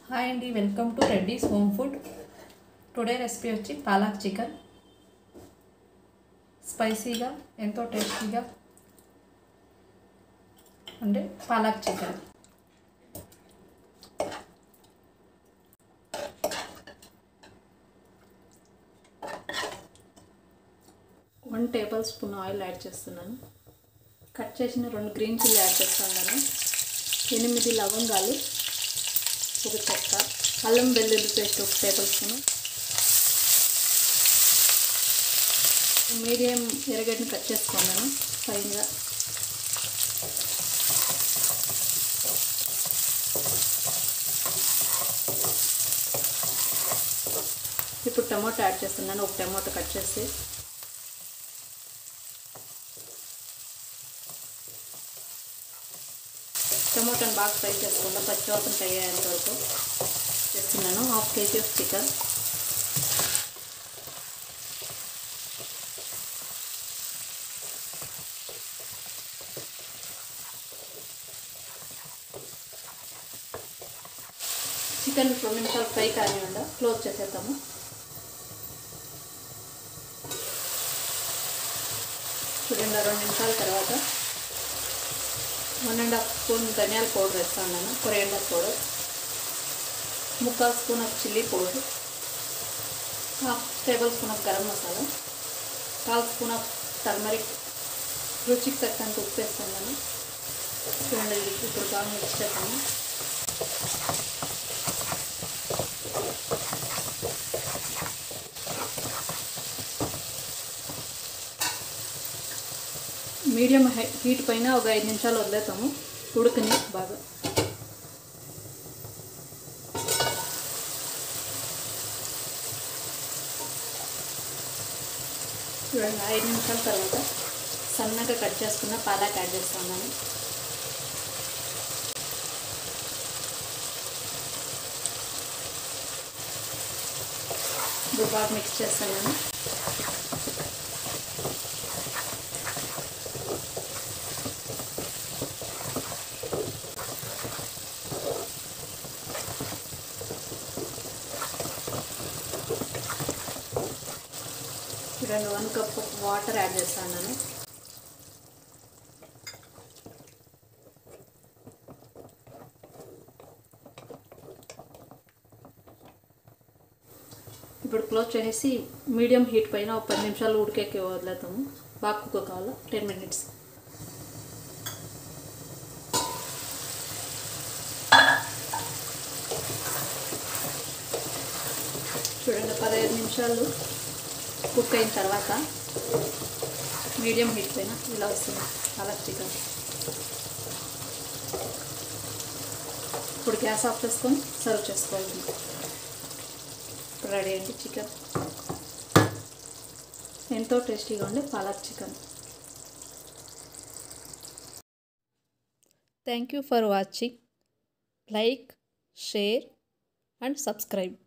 hi అండి welcome to Reddy's home food today recipe వచ్చి palak chicken స్పైసీగా ఎంతో టేస్టీగా అంటే palak chicken one tablespoon oil add చేస్తున్నాను కట్ చేసిన రెండు గ్రీన్ చిల్లీ యాడ్ చేస్తున్నాను ఎనిమిది లవంగాలు ఒక చెక్క అల్లం వెల్లుల్లి పేస్ట్ ఒక టేబుల్ స్పూన్ మీడియం ఎరగడ్డని కట్ చేసుకున్నాను ఫైన్గా ఇప్పుడు టమాటో యాడ్ చేస్తున్నాను ఒక టమాటో కట్ చేసి టమాటాని బాగా ఫ్రై చేసుకుంటా పచ్చివాసన ఫ్రై అయ్యేంత వరకు చేస్తున్నాను half KG of chicken chicken రెండు నిమిషాలు ఫ్రై కానివ్వండి క్లోజ్ చేసేద్దాము చూడండి రెండు నిమిషాల తర్వాత వన్ అండ్ హాఫ్ స్పూన్ ధనియాల పౌడర్ వేస్తాను నేను కొరియండర్ పౌడర్ ముక్కాల్ spoon of chilli powder half tablespoon of garam masala కాల్ స్పూన్ ఆఫ్ టర్మరిక్ రుచికి తగ్గంత ఉప్పు వేస్తాను నేను చూడండి ఇది ఇప్పుడు బాగా మిక్స్ చేస్తాను మీడియం హై హీట్ పైన ఒక ఐదు నిమిషాలు వదిలేతాము ఉడకని బాగా చూడండి ఐదు నిమిషాల తర్వాత సన్నగా కట్ చేసుకున్న పాలాక్ యాడ్ చేస్తున్నాను ఇప్పుడు బాగా మిక్స్ చేస్తున్నాను చూడండి వన్ కప్ వాటర్ యాడ్ చేస్తాను నేను ఇప్పుడు క్లోజ్ చేసేసి మీడియం హీట్ పైన ఒక పది నిమిషాలు ఉడికేకి వదిలేతాము బాగా కుక్క కావాలి టెన్ మినిట్స్ చూడండి పదహైదు నిమిషాలు కుక్ అయిన తర్వాత మీడియం హీట్ పైన ఇలా వస్తుంది పాలక్ చికెన్ ఇప్పుడు గ్యాస్ ఆఫ్ చేసుకొని సర్వ్ చేసుకోవాలి ఇప్పుడు రెడీ అయింది చికెన్ ఎంతో టేస్టీగా ఉండే palak chicken thank you for watching like share and subscribe